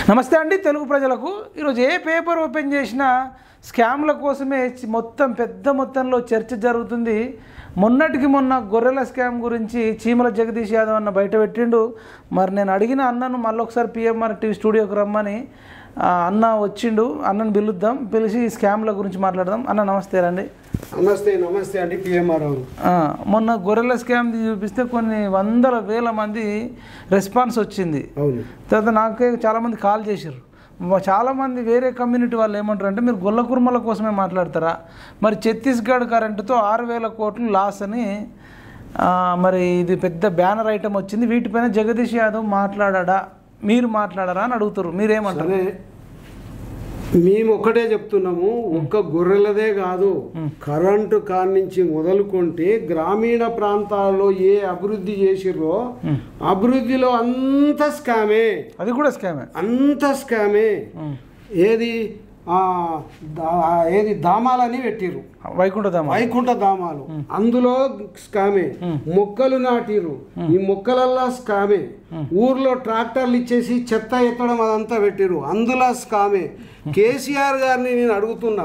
నమస్తే అండి తెలుగు ప్రజలకు ఈరోజు ఏ పేపర్ ఓపెన్ చేసినా స్కామ్ల కోసమే చి- మొత్తం పెద్ద మొత్తంలో చర్చ జరుగుతుంది మొన్నటికి మొన్న గొర్రెల స్కామ్ గురించి చీమల జగదీష్ యాదవ్ అన్న బయట పెట్టిండు మరి నేను అడిగిన అన్నను మళ్ళీ ఒకసారి పిఎంఆర్ టీవీ స్టూడియోకి రమ్మని ఆ, అన్న వచ్చిండు అన్నను పిలుద్దాం పిలిచి ఈ స్కామ్ల గురించి మాట్లాడదాం అన్న నమస్తే రండి నమస్తే నమస్తే అండి పిఎంఆర్ గారు ఆ, మొన్న గొర్రెల స్కామ్ చూపిస్తే కొన్ని వందల వేల మంది రెస్పాన్స్ వచ్చింది అవును తర్వాత నాకే చాలామంది కాల్ చేశారు వ- చాలామంది వేరే కమ్యూనిటీ వాళ్ళు ఏమంటారు అంటే మీరు గొల్ల కుర్మల కోసమే మాట్లాడతారా మరి ఛత్తీస్గఢ్ కరెంటుతో ఆరు వేల కోట్లు లాస్ అని ఆ, మరి ఇది పెద్ద బ్యానర్ ఐటమ్ వచ్చింది వీటిపైన జగదీష్ యాదవ్ మాట్లాడా మీరు మాట్లాడరా అని అడుగుతారు మీరేమంటారు సరే మేము ఒకటే చెప్తున్నాము ఒక్క గొర్రెలదే కాదు కరెంటు కాడి నుంచి మొదలుకుంటే గ్రామీణ ప్రాంతాల్లో ఏ అభివృద్ధి చేసిర్రో అభివృద్ధిలో అంత స్కామే అది కూడా స్కామే అంత స్కామే ఏది ఆ, దా- ఏది దామాలని పెట్టిర్రు వైకుంఠధామ వైకుంఠ ధామాలు అందులో స్కామే మొక్కలు నాటిరు ఈ మొక్కలల్లా స్కామే ఊర్లో ట్రాక్టర్లు ఇచ్చేసి చెత్త ఎత్తడం అదంతా పెట్టిరు అందులో స్కామే కేసీఆర్ గారిని నేను అడుగుతున్నా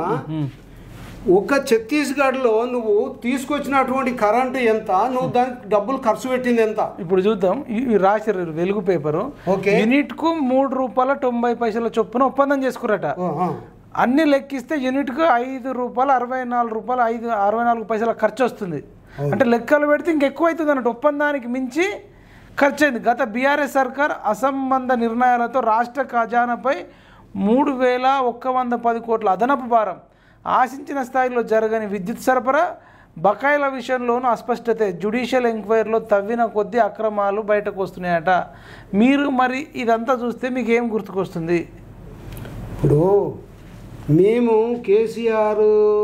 ఒక ఛత్తీస్గఢ్లో నువ్వు తీసుకొచ్చినటువంటి కరెంటు ఎంత నువ్వు దానికి డబ్బులు ఖర్చు పెట్టింది ఎంత ఇప్పుడు చూద్దాం ఇ- ఇవి రాశారు ఇవి వెలుగు పేపరు ఓకే. యూనిట్ కు మూడు రూపాయల తొంభై పైసల చొప్పున ఒప్పందం చేసుకురట ఓ, ఆ. అన్ని లెక్కిస్తే యూనిట్కు ఐదు రూపాయలు అరవై నాలుగు రూపాయలు ఐదు అరవై నాలుగు పైసల ఖర్చు వస్తుంది అంటే లెక్కలు పెడితే ఇంకెక్కువ అవుతుంది అన్నట్టు ఒప్పందానికి మించి ఖర్చు అయింది గత బీఆర్ఎస్ సర్కార్ అసంబంధ నిర్ణయాలతో రాష్ట్ర ఖజానాపై మూడు వేల ఒక్క వంద పది కోట్ల అదనపు భారం ఆశించిన స్థాయిలో జరగని విద్యుత్ సరఫరా బకాయిల విషయంలోనూ అస్పష్టతే జ్యుడిషియల్ ఎంక్వైరీలో తవ్విన కొద్దీ అక్రమాలు బయటకు వస్తున్నాయట మీరు మరి ఇదంతా చూస్తే మీకు ఏం గుర్తుకొస్తుంది ఇప్పుడు మేము కేసీఆర్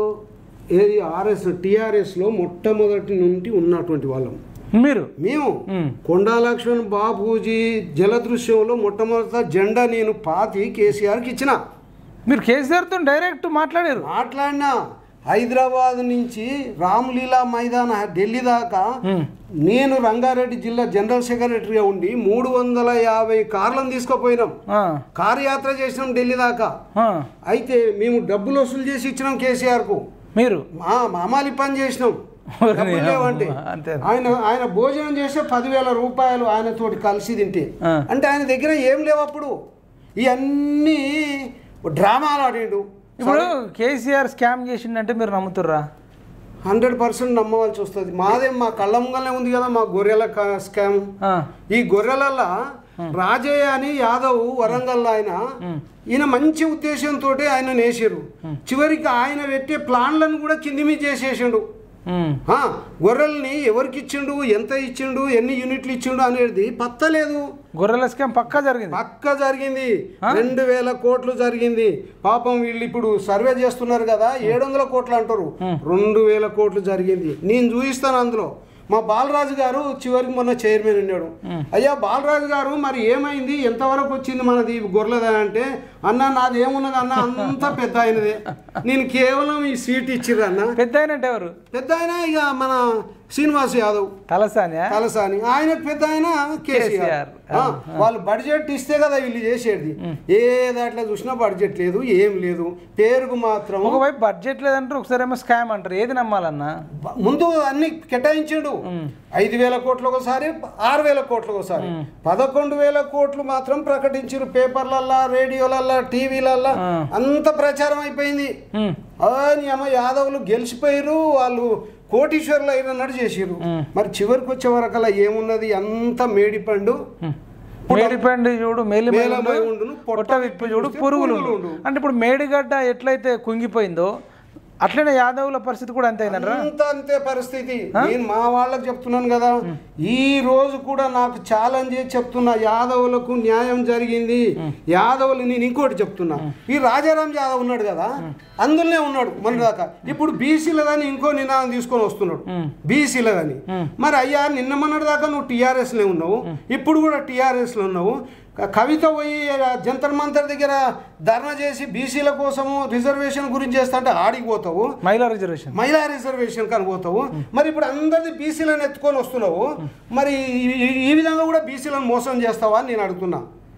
ఏది ఆర్ఎస్ టీఆర్ఎస్లో మొట్టమొదటి నుండి ఉన్నటువంటి వాళ్ళం మీరు మేము మ్. కొండా లక్ష్మణ్ బాబూజీ జలదృశ్యంలో మొట్టమొదట జెండా నేను పాతి కేసీఆర్కి ఇచ్చిన మీరు కేసీఆర్తో డైరెక్ట్ మాట్లాడారు మాట్లాడినా హైదరాబాద్ నుంచి రామ్లీలా మైదాన ఢిల్లీ దాకా మ్. నేను రంగారెడ్డి జిల్లా జనరల్ సెక్రటరీగా ఉండి మూడు వందల యాభై కార్లను తీసుకుపోయినాం ఆ, కారు యాత్ర చేసినాం ఢిల్లీ దాకా ఆ, అయితే మేము డబ్బులు వసూలు చేసి ఇచ్చినాం కేసీఆర్కు మీరు మా మామాలి పని చేసినాం ఓరి డబ్బులు లేవంటే అమ్మ, అంతే. ఆయన ఆయన భోజనం చేస్తే పదివేల రూపాయలు ఆయనతోటి కలిసి తింటే ఆ. అంటే ఆయన దగ్గర ఏం లేవు అప్పుడు ఇవన్నీ డ్రామాలు ఆడిండు ఇప్పుడు కేసీఆర్ స్కామ్ చేసిండంటే మీరు నమ్ముతుర్రా హండ్రెడ్ పర్సెంట్ నమ్మవలసి వస్తుంది మాదే మా కళ్ళ ముంగలనే ఉంది కదా మా గొర్రెల క- స్కామ్ ఆ, ఈ గొర్రెలల్ల రాజయ్య అని యాదవ్ వరంగల్ ఆయన ఈయన మంచి ఉద్దేశంతో ఆయన నేసారు చివరికి ఆయన పెట్టే ప్లాన్లను కూడా కింది మీద చేసేసిండు ఉమ్, ఆ, గొర్రెల్ని ఎవరికి ఇచ్చిండు ఎంత ఇచ్చిండు ఎన్ని యూనిట్లు ఇచ్చిండు అనేది పత్తలేదు గొర్రెల స్కామ్ పక్కా జరిగింది పక్క జరిగింది రెండు వేల కోట్లు జరిగింది పాపం వీళ్ళు ఇప్పుడు సర్వే చేస్తున్నారు కదా ఏడు వందల కోట్లు అంటారు రెండు వేల కోట్లు జరిగింది నేను చూపిస్తాను అందులో మా బాలరాజు గారు చివరికి మొన్న చైర్మన్ ఉన్నాడు అయ్యా బాలరాజు గారు మరి ఏమైంది ఎంతవరకు వచ్చింది మనది గొర్రెలదా అంటే అన్న నాది ఏమున్నది అన్న అంత పెద్ద ఆయనదే నేను కేవలం ఈ సీట్ ఇచ్చిర్రు అన్న పెద్ద ఆయన అంటే ఎవరు పెద్ద ఆయన ఇక మన శ్రీనివాస్ యాదవ్ తలసానియా కలసాని ఆయన పెద్ద ఆయన కేసీఆర్ కేసీఆర్. ఆ, వాళ్ళు బడ్జెట్ ఇస్తే కదా వీళ్ళు చేసేది ఏ దాంట్లో చూసినా బడ్జెట్ లేదు ఏం లేదు పేరుకు మాత్రం ఒకవైపు బడ్జెట్ లేదంటారు ఒకసారి ఏమో స్కామ్ అంటారు ఏది నమ్మాలన్నా బ- ముందు అన్ని కేటాయించాడు ఐదు వేల కోట్లు ఒకసారి ఆరు వేల కోట్లు ఒకసారి పదకొండు వేల కోట్లు మాత్రం ప్రకటించారు పేపర్లల్లా రేడియోలల్లా టీవీలల్లా అంత ప్రచారం అయిపోయింది ఉమ్, అని అమ్మ యాదవులు గెలిచిపోయారు వాళ్ళు కోటీశ్వరులు అయినట్టు చేసిర్రు మరి చివరికి వచ్చే వరకల్లా ఏమున్నది అంత మేడిపండు మేడిపండి చూడు మేలి మేలమై ఉండును, పొట్ట పొట్ట విప్పి చూడు చూస్తే పురుగులు పురుగులు ఉండు. అంటే ఇప్పుడు మేడిగడ్డ ఎట్లయితే కుంగిపోయిందో అట్లనే యాదవుల పరిస్థితి కూడా అంతే అయినరా అంత అంతే పరిస్థితి నేను మా వాళ్ళకి చెప్తున్నాను కదా ఈ రోజు కూడా నాకు ఛాలెంజ్ చేసి చెప్తున్నా యాదవులకు న్యాయం జరిగింది యాదవులు నేను ఇంకోటి చెప్తున్నా ఈ రాజారాం యాదవ్ ఉన్నాడు కదా అందులోనే ఉన్నాడు మన దాకా ఇప్పుడు బీసీలదని ఇంకో నినాదం తీసుకొని వస్తున్నాడు బీసీలదని మరి అయ్యా నిన్న మొన్నటి దాకా నువ్వు టీఆర్ఎస్ లో ఉన్నావు ఇప్పుడు కూడా టీఆర్ఎస్ లో ఉన్నావు క- కవిత పోయి జంతర్ మంతర్ దగ్గర ధర్నా చేసి బీసీల కోసము రిజర్వేషన్ గురించి చేస్తా అంటే ఆడికి పోతావు మహిళా రిజర్వేషన్ మహిళా రిజర్వేషన్ కని పోతావు మరి ఇప్పుడు అందరిది బీసీలను ఎత్తుకొని వస్తున్నావు మరి ఈ- ఈ- ఈ విధంగా కూడా బీసీలను మోసం చేస్తావా అని నేను అడుగుతున్నా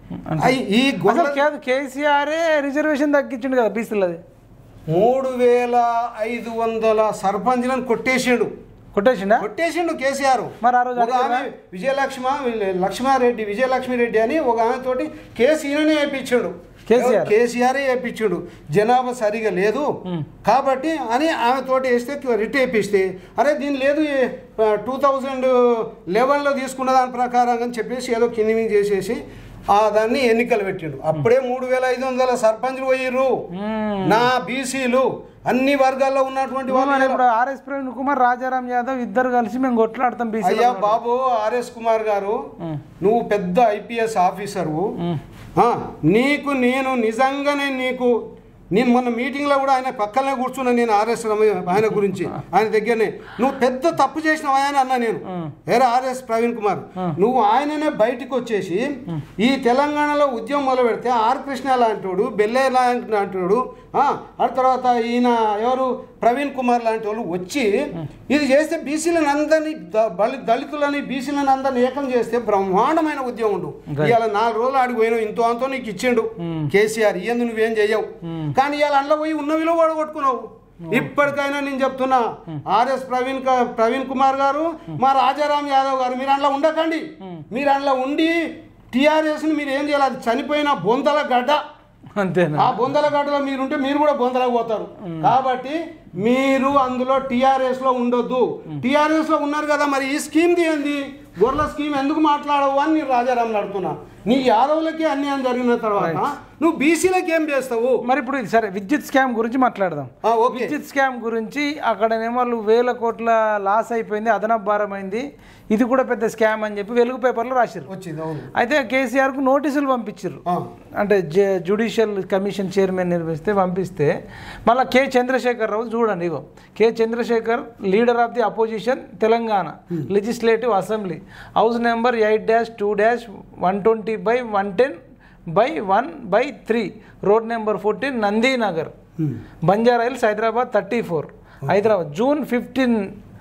అయ్ ఈ గొల్ల అసలు కాదు కేసీఆరే రిజర్వేషన్ తగ్గించిండు కదా బీసీలది మూడు వేల ఐదు వందల సర్పంచ్లను కొట్టేసిండు కొట్టేసిండా కొట్టేసిండు కేసీఆర్ మరి ఆ రోజు ఒక ఆమె విజయలక్ష్మ లక్ష్మారెడ్డి విజయలక్ష్మి రెడ్డి అని ఒక ఆమె తోటి కేసు ఈయననే వేయించాడు కేసీఆర్. కేసీఆర్ వేయించాడు జనాభా సరిగా లేదు కాబట్టి అని ఆమె తోటి వేస్తే రిట్ వేపిస్తే అరే దీని లేదు టూ థౌజండ్ లెవెన్లో తీసుకున్న దాని ప్రకారం అని చెప్పేసి ఏదో కింది మీద చేసేసి ఆ దాన్ని ఎన్నికలు పెట్టిండు అప్పుడే మూడు వేల ఐదు వందల సర్పంచ్లు పోయిర్రు నా బీసీలు అన్ని వర్గాల్లో ఉన్నటువంటి మరి వాళ్ళు ఇప్పుడు ఆర్ఎస్ ప్రవీణ్ కుమార్ రాజారాం యాదవ్ ఇద్దరు కలిసి మేము కొట్లాడతాం బీసీ అయ్యా బాబు ఆర్ఎస్ కుమార్ గారు నువ్వు పెద్ద ఐపీఎస్ ఆఫీసరు ఆ, నీకు నేను నిజంగానే నీకు నేను మొన్న మీటింగ్లో కూడా ఆయన పక్కనే కూర్చున్నా నేను ఆర్ఎస్ రమయ్య ఆయన గురించి ఆయన దగ్గరనే నువ్వు పెద్ద తప్పు చేసినావు ఆయన అన్నా నేను వేరే ఆర్ఎస్ ప్రవీణ్ కుమార్ నువ్వు ఆయననే బయటికి వచ్చేసి ఈ తెలంగాణలో ఉద్యమం మొదలు పెడితే ఆర్ కృష్ణ లాంటివాడు బెల్లే లాంటివాడు ఆ, ఆ తర్వాత ఈయన ఎవరు ప్రవీణ్ కుమార్ లాంటి వాళ్ళు వచ్చి ఇది చేస్తే బీసీలను అందరినీ ద- బలి దళితులని బీసీలను అందరిని ఏకం చేస్తే బ్రహ్మాండమైన ఉద్యమం ఉండు ఇవాళ నాలుగు రోజులు ఆడికి పోయినావు ఇంతో అంతో నీకు ఇచ్చిండు కేసీఆర్ ఇయ్యందు నువ్వేం చెయ్యవు కానీ ఇవాళ అందులో పోయి ఉన్న విలువ కొట్టుకున్నావు ఇప్పటికైనా నేను చెప్తున్నా ఆర్ఎస్ ప్రవీణ్ క- ప్రవీణ్ కుమార్ గారు మా రాజారాం యాదవ్ గారు మీరు అందులో ఉండకండి మీరు అందులో ఉండి టీఆర్ఎస్ని మీరు ఏం చేయాలి అది చనిపోయిన బొందల గడ్డ అంతేనా ఆ బొందల గడ్డలో మీరుంటే మీరు కూడా బొందలకు పోతారు కాబట్టి మీరు అందులో టిఆర్ఎస్ లో ఉండొద్దు టిఆర్ఎస్ లో ఉన్నారు కదా మరి ఈ స్కీమ్ ఏంది గొర్రెల స్కీమ్ ఎందుకు మాట్లాడవు అని నేను రాజారాం అడుగుతున్నా నీ యాదవులకి అన్యాయం జరిగిన తర్వాత నువ్వు బీసీలకి ఏం చేస్తావు మరి ఇప్పుడు ఇది సరే విద్యుత్ స్కామ్ గురించి మాట్లాడదాం ఆ, ఓకే విద్యుత్ స్కామ్ గురించి అక్కడనేమో వాళ్ళు వేల కోట్ల లాస్ అయిపోయింది అదనపు భారం అయింది ఇది కూడా పెద్ద స్కామ్ అని చెప్పి వెలుగు పేపర్లో రాశారు వచ్చింది అవును అయితే కేసీఆర్కు నోటీసులు పంపించారు ఆ, అంటే జ- జ్యుడిషియల్ కమిషన్ చైర్మన్ నిర్వహిస్తే పంపిస్తే మళ్ళీ కే చంద్రశేఖర్ రావు చూడండి ఇగో K Chandrasekhar leader of the opposition Telangana legislative assembly house number eight dash two dash one twenty by one ten by one by three road number fourteen Nandinagar Banjara hills Hyderabad thirty four Hyderabad June fifteen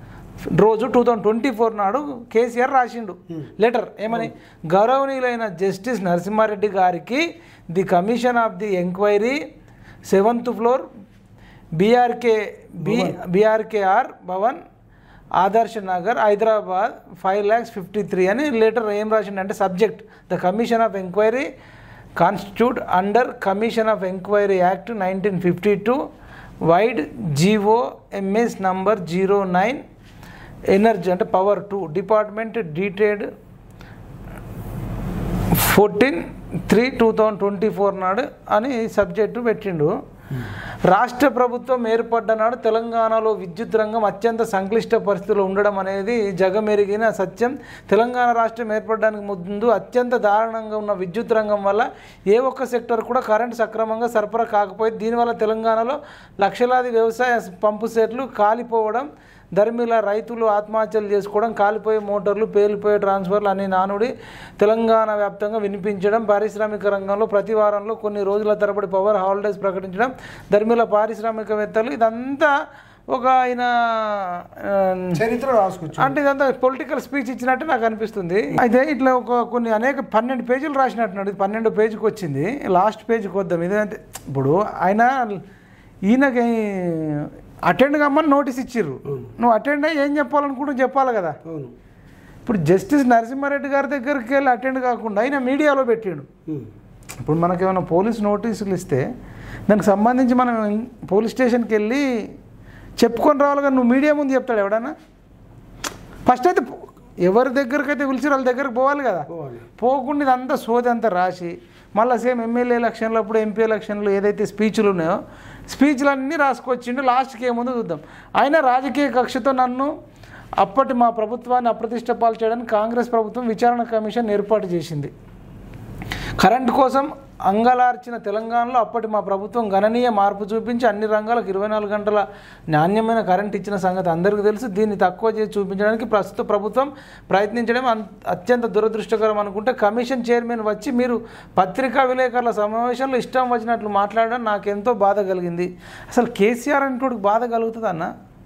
రోజు two thousand twenty four నాడు KCR రాసిండు letter ఏమని గౌరవనీయులైన justice Narasimha Reddy గారికి the commission of the enquiry seventh floor BRK B BRKR Bhavan Adarsh Nagar Hyderabad five lakhs fifty three అని letter ఏం రాసిండు అంటే subject the commission of enquiry constitute under commission of enquiry act nineteen fifty two vide GO MS number zero nine energy అంటే power two department detailed fourteen three two thousand twenty four నాడు అని subject పెట్టిండు రాష్ట్ర ప్రభుత్వం ఏర్పడ్డ నాడు తెలంగాణలో విద్యుత్ రంగం అత్యంత సంక్లిష్ట పరిస్థితిలో ఉండడం అనేది జగమెరిగిన సత్యం తెలంగాణ రాష్ట్రం ఏర్పడడానికి ముందు అత్యంత దారుణంగా ఉన్న విద్యుత్ రంగం వల్ల ఏ ఒక్క సెక్టర్ కూడా కరెంట్ సక్రమంగా సరఫరా కాకపోయింది దీనివల్ల తెలంగాణలో లక్షలాది వ్యవసాయ పంపు సెట్లు కాలిపోవడం ధర్మిల రైతులు ఆత్మహత్యలు చేసుకోవడం కాలిపోయే మోటార్లు పేలిపోయే ట్రాన్స్ఫర్లు అనే నానుడి తెలంగాణ వ్యాప్తంగా వినిపించడం పారిశ్రామిక రంగంలో ప్రతి వారంలో కొన్ని రోజుల తరబడి పవర్ హాలిడేస్ ప్రకటించడం ధర్మిల పారిశ్రామికవేత్తలు ఇదంతా ఒక ఆయన ఆ, చరిత్ర రాసుకొచ్చు అంటే ఇదంతా పొలిటికల్ స్పీచ్ ఇచ్చినట్టు నాకు అనిపిస్తుంది అయితే ఇట్లా ఒక కొన్ని అనేక పన్నెండు పేజీలు రాసినట్టున్నాడు ఇది పన్నెండు పేజీకి వచ్చింది లాస్ట్ పేజీకి వద్దాం ఇదంటే ఇప్పుడు ఆయన ఈయనకి అటెండ్ కమ్మని నోటీస్ ఇచ్చిర్రు నువ్వు అటెండ్ అయ్యి ఏం చెప్పాలనుకుంటూ చెప్పాలి కదా అవును ఇప్పుడు జస్టిస్ నరసింహారెడ్డి గారి దగ్గరికి వెళ్ళి అటెండ్ కాకుండా ఆయన మీడియాలో పెట్టాడు ఉమ్. ఇప్పుడు మనకేమైనా పోలీస్ నోటీసులు ఇస్తే దానికి సంబంధించి మనం పోలీస్ స్టేషన్కి వెళ్ళి చెప్పుకొని రావాలి కానీ నువ్వు మీడియా ముందు చెప్తాడు ఎవడన్నా ఫస్ట్ అయితే పో- ఎవరి దగ్గరికి అయితే పిలిచి వాళ్ళ దగ్గరికి పోవాలి కదా పోవాలి. పోకుండా ఇదంతా సోది అంతా రాసి మళ్ళీ సేమ్ ఎమ్మెల్యే ఎలక్షన్లు అప్పుడు ఎంపీ ఎలక్షన్లు ఏదైతే స్పీచ్లు ఉన్నాయో స్పీచ్లు అన్నీ రాసుకొచ్చిండు లాస్ట్కి ఏముందో చూద్దాం ఆయన రాజకీయ కక్షతో నన్ను అప్పటి మా ప్రభుత్వాన్ని అప్రతిష్ట పాలు చేయడానికి కాంగ్రెస్ ప్రభుత్వం విచారణ కమిషన్ ఏర్పాటు చేసింది కరెంటు కోసం అంగలార్చిన తెలంగాణలో అప్పటి మా ప్రభుత్వం గణనీయ మార్పు చూపించి అన్ని రంగాలకు ఇరవై నాలుగు గంటల నాణ్యమైన కరెంట్ ఇచ్చిన సంగతి అందరికీ తెలుసు దీన్ని తక్కువ చేసి చూపించడానికి ప్రస్తుత ప్రభుత్వం ప్రయత్నించడం అన్- అత్యంత దురదృష్టకరం అనుకుంటే కమిషన్ చైర్మన్ వచ్చి మీరు పత్రికా విలేకరుల సమావేశంలో ఇష్టం వచ్చినట్లు మాట్లాడడం నాకెంతో బాధ కలిగింది అసలు కేసీఆర్ అంటోడికి బాధ కలుగుతుంది అన్న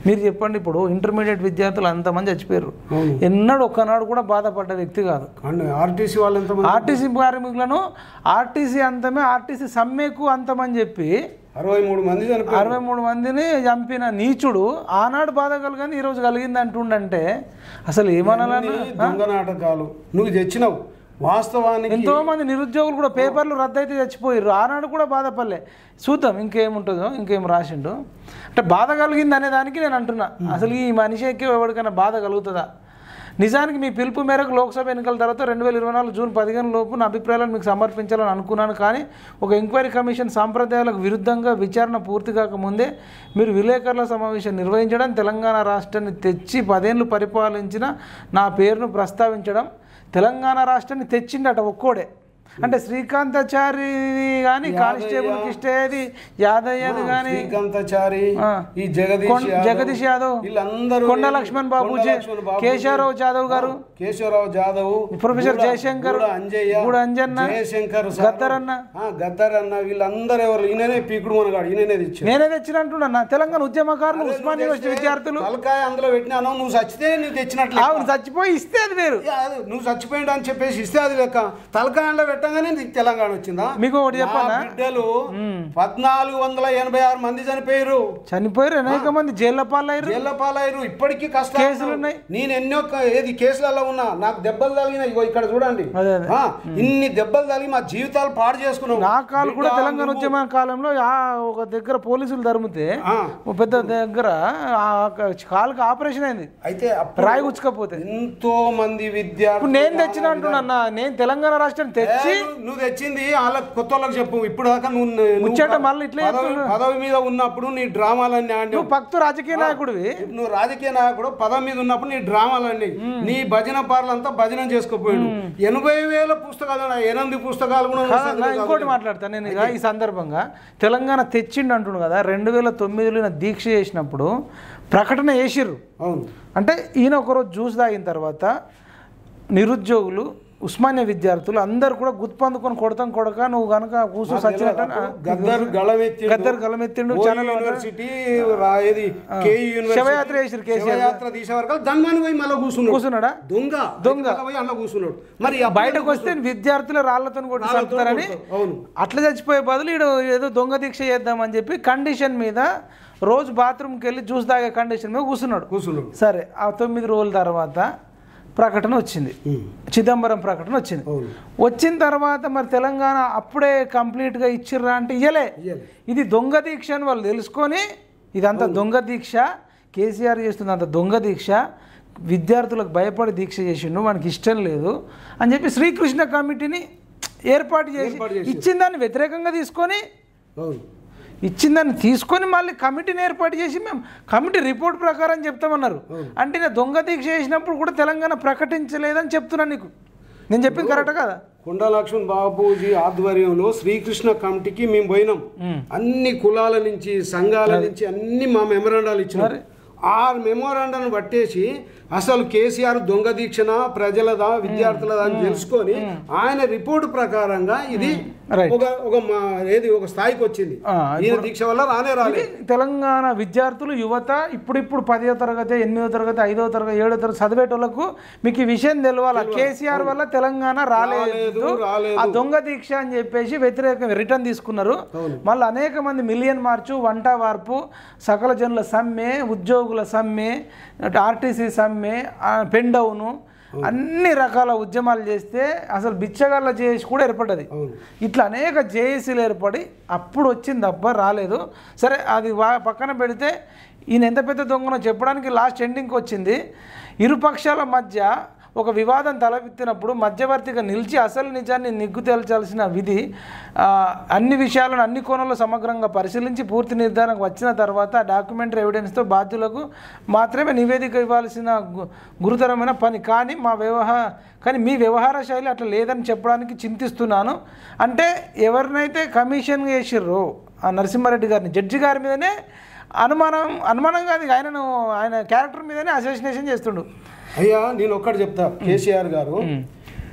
మీరు చెప్పండి ఇప్పుడు ఇంటర్మీడియట్ విద్యార్థులు అంతమంది చచ్చిపోయారు అవును ఎన్నడూ ఒక్కనాడు కూడా బాధపడ్డ వ్యక్తి కాదు అండ్ ఆర్టీసీ వాళ్ళు ఎంతమంది ఆర్టీసీ కార్మికులను ఆర్టీసీ అంతమే ఆర్టీసీ సమ్మెకు అంతమని చెప్పి అరవై మూడు మంది చనిపోయారు అరవై మూడు మందిని చంపిన నీచుడు ఆనాడు బాధ కలిగని ఈరోజు కలిగింది అంటుండంటే అసలు ఏమనాలన్నా ఇవన్నీ దొంగ నాటకాలు నువ్వు తెచ్చినావు వాస్తవానికి ఎంతో మంది నిరుద్యోగులు కూడా పేపర్లు రద్దయితే చచ్చిపోయారు ఆనాడు కూడా బాధపడలే చూద్దాం ఇంకేముంటుందో ఇంకేం రాసిండు అంటే బాధ కలిగింది అనే దానికి నేను అంటున్నా అసలు ఈ మనిషికి ఎవరికైనా బాధ కలుగుతుందా నిజానికి మీ పిలుపు మేరకు లోక్సభ ఎన్నికల తర్వాత రెండు వేల ఇరవై నాలుగు జూన్ పదిహేను లోపు నా అభిప్రాయాలను మీకు సమర్పించాలని అనుకున్నాను కానీ ఒక ఎంక్వైరీ కమిషన్ సాంప్రదాయాలకు విరుద్ధంగా విచారణ పూర్తి కాకముందే మీరు విలేకరుల సమావేశం నిర్వహించడం తెలంగాణ రాష్ట్రాన్ని తెచ్చి పదేళ్ళు పరిపాలించిన నా పేరును ప్రస్తావించడం తెలంగాణ రాష్ట్రాన్ని తెచ్చిండట ఒక్కోడే అంటే శ్రీకాంతాచారి కానీ కానిస్టేబుల్ కిష్టేది యాదయ్యది కానీ శ్రీకాంతాచారి ఆ. ఈ జగదీష్ కొన్- యాదవ్, జగదీష్ యాదవ్ వీళ్ళందరూ కొండ లక్ష్మణ్ బాబు కొండ జే- లక్ష్మణ్ బాబు, కేశవరావు జాదవ్ గారు కేశవరావు జాదవ్ ప్రొఫెసర్ గూడ- జయశంకర్, గూడ అంజయ్య గూడ అంజన్న, జయశంకర్ సార్, గద్దర్ అన్న. ఆ, గద్దర్ అన్న వీళ్ళందరూ ఎవరు ఈయననే పీకుడు మనగాడు ఈయననే తెచ్చాడు నేనే తెచ్చినట్టున్నా తెలంగాణ ఉద్యమకారులు ఉస్మాన్ యూనివర్సిటీ విద్యార్థులు తలకాయ అందులో పెట్టినాను నువ్వు చచ్చితే నువ్వు తెచ్చినట్లు అవును చచ్చిపోయి ఇస్తే అది వేరు నువ్వు చచ్చిపోయిండు అని చెప్పేసి ఇస్తే అది లెక్క తలకాయలో పెట్టగానే నీకు తెలంగాణ వచ్చిందా మీకు ఒకటి నా చెప్పనా బిడ్డలు పద్నాలుగు వందల ఎనభై ఆరు మంది చనిపోయారు చనిపోయారు అనేక మంది జైళ్ళ పాలయ్యారు జైళ్ళ పాలయ్యారు ఇప్పటికీ కష్టాలు కేసులు ఉన్నాయి. నేను ఎన్నో క- ఏది కేసులలో ఉన్నా నాకు దెబ్బలు తగిలిన ఇగో ఇక్కడ చూడండి అదే అదే. ఆ, ఇన్ని దెబ్బలు తగిలి మా జీవితాలు పాడు చేసుకున్నాం నా కాలు కూడా బిడ్డ, తెలంగాణ నువ్వు- ఉద్యమ కాలంలో ఆ ఒక దగ్గర పోలీసులు తరిమితే ఆ, ఓ పెద్ద దగ్గర ఆ కాలుకి ఆపరేషన్ అయింది అయితే అప్పుడు రాయి గుచ్చుకపోతే ఎంతో మంది ఇప్పుడు విద్యార్థులు నేను తెచ్చిన అంటున్నా నేను తెలంగాణ రాష్ట్రాన్ని తెచ్చి ఏ, నువ్వు- నువ్వు తెచ్చింది వాళ్ళ కొత్త వాళ్ళకి చెప్పు ఇప్పుడు దాకా నువ్వు నువ్వు ముచ్చట మళ్ళీ ఇట్లే పదవి చెప్తున్నా. పదవి మీద ఉన్నప్పుడు నీ డ్రామాలన్నీ ఆడినావు నువ్వు భక్తు రాజకీయ నాయకుడివి ఇప్పుడు నువ్వు రాజకీయ నాయకుడు పదవి మీద ఉన్నప్పుడు నీ డ్రామాలన్నీ నీ భజన పార్లంతా భజన చేసుకోపోయాడు ఎనభై వేల పుస్తకాలు ఉన్నాయి. ఎనిమిది పుస్తకాలు కూడా నువ్వు కాదు, నా చదివే ఇంకోటి మాట్లాడతాను నేను ఇక ఈ సందర్భంగా తెలంగాణ తెచ్చిండు అంటుండు కదా రెండు వేల తొమ్మిదిలో ఈయన దీక్ష చేసినప్పుడు ప్రకటన చేసిర్రు అవును అంటే ఈయన ఒకరోజు జ్యూస్ తాగిన తర్వాత నిరుద్యోగులు ఉస్మానియా విద్యార్థులు అందరు కూడా గుర్తుపందుకొని కొడతాం కొడక నువ్వు కనుక కూర్చో సచ్చినట్టు గద్దర్ గళమెత్తి గద్దర్ గలమెత్తిండు ఛానల్ యూనివర్సిటీ రా- ఏది కేయూ యూనివర్సిటీ శవయాత్ర చేసిర్రు కేసీఆర్. శవయాత్ర తీసే వరకు దంగాని పోయి మళ్ళీ కూర్చున్నాడు కూర్చున్నాడా దొంగ దొంగ. దొంగ పోయి అందులో కూర్చున్నాడు మరి అప్పుడు బయటకు వస్తే విద్యార్థులు రాళ్లతో కొట్టి రాళ్ళతో చంపుతారని కొడతారు. అవును అట్లా చచ్చిపోయే బదులు ఈడు ఏదో దొంగ దీక్ష చేద్దామని చెప్పి కండిషన్ మీద రోజు బాత్రూమ్కి వెళ్ళి జ్యూస్ తాగే కండిషన్ మీద కూర్చున్నాడు కూర్చున్నాడు సరే ఆ తొమ్మిది రోజుల తర్వాత ప్రకటన వచ్చింది ఉమ్. చిదంబరం ప్రకటన వచ్చింది అవును వచ్చిన తర్వాత మరి తెలంగాణ అప్పుడే కంప్లీట్గా ఇచ్చిర్రా అంటే ఇయ్యలే ఇయ్యలే. ఇది దొంగ దీక్ష అని వాళ్ళు తెలుసుకొని ఇదంతా దొంగ దీక్ష కేసీఆర్ చేస్తుంది అంత దొంగ దీక్ష విద్యార్థులకు భయపడి దీక్ష చేసిండు మనకి ఇష్టం లేదు అని చెప్పి శ్రీకృష్ణ కమిటీని ఏర్పాటు చేసి ఏర్పాటు చేసి. ఇచ్చిన దాన్ని వ్యతిరేకంగా తీసుకొని అవును ఇచ్చిన దాన్ని తీసుకొని మళ్ళీ కమిటీని ఏర్పాటు చేసి మేము కమిటీ రిపోర్ట్ ప్రకారం చెప్తామన్నారు అంటే నేను దొంగ దీక్ష చేసినప్పుడు కూడా తెలంగాణ ప్రకటించలేదని చెప్తున్నాను నీకు నేను చెప్పింది కరెక్ట్ కదా కొండా లక్ష్మణ్ బాబూజీ ఆధ్వర్యంలో శ్రీకృష్ణ కమిటీకి మేము పోయినాం అన్ని కులాల నుంచి సంఘాల నుంచి అన్ని మా మెమరాండాలు ఇచ్చినారు ఆ మెమోరాండాను పట్టేసి అసలు కేసీఆర్ దొంగ దీక్షణ ప్రజలదా విద్యార్థులదా అని తెలుసుకొని ఆయన రిపోర్ట్ ప్రకారంగా ఇది Right. ఒక ఒక మా- ఏది ఒక స్థాయికి వచ్చింది ఆ, ఈయన దీక్ష వల్ల రానే రాలేదు తెలంగాణ విద్యార్థులు యువత ఇప్పుడిప్పుడు పదో తరగతి ఎనిమిదో తరగతి ఐదో తరగతి ఏడో తరగతి చదివేటోళ్ళకు మీకు ఈ విషయం తెలవాలి కేసీఆర్ వల్ల తెలంగాణ రాలేదు రాలేదు, రాలేదు. ఆ దొంగ దీక్ష అని చెప్పేసి వ్యతిరేకంగా రిటర్న్ తీసుకున్నారు మళ్ళీ అనేక మంది మిలియన్ మార్చు వంట వార్పు సకల జనుల సమ్మె ఉద్యోగుల సమ్మె ఆర్టీసీ సమ్మె ఆ, పెండౌను అన్ని రకాల ఉద్యమాలు చేస్తే అసలు బిచ్చగాళ్ళ జేఏసీ కూడా ఏర్పడ్డది అవును ఇట్లా అనేక జేఏసీలు ఏర్పడి అప్పుడు వచ్చింది అబ్బా రాలేదు సరే అది వా పక్కన పెడితే ఈయన ఎంత పెద్ద దొంగనో చెప్పడానికి లాస్ట్ ఎండింగ్కి వచ్చింది ఇరు పక్షాల మధ్య ఒక వివాదం తలెత్తినప్పుడు మధ్యవర్తిగా నిలిచి అసలు నిజాన్ని నిగ్గు తేల్చాల్సిన విధి ఆ, అన్ని విషయాలను అన్ని కోణంలో సమగ్రంగా పరిశీలించి పూర్తి నిర్ధారణకు వచ్చిన తర్వాత డాక్యుమెంటరీ ఎవిడెన్స్తో బాధ్యులకు మాత్రమే నివేదిక ఇవ్వాల్సిన గు- గురుతరమైన పని కానీ మా వ్యవహార కానీ మీ వ్యవహార శైలి అట్లా లేదని చెప్పడానికి చింతిస్తున్నాను అంటే ఎవరినైతే కమిషన్ చేసిర్రో ఆ నరసింహారెడ్డి గారిని జడ్జి గారి మీదనే అనుమానం అనుమానం కాదు ఇక ఆయనను ఆయన క్యారెక్టర్ మీదనే అసోసినేషన్ చేస్తుండు అయ్యా నేను ఒక్కటి చెప్తా కేసీఆర్ గారు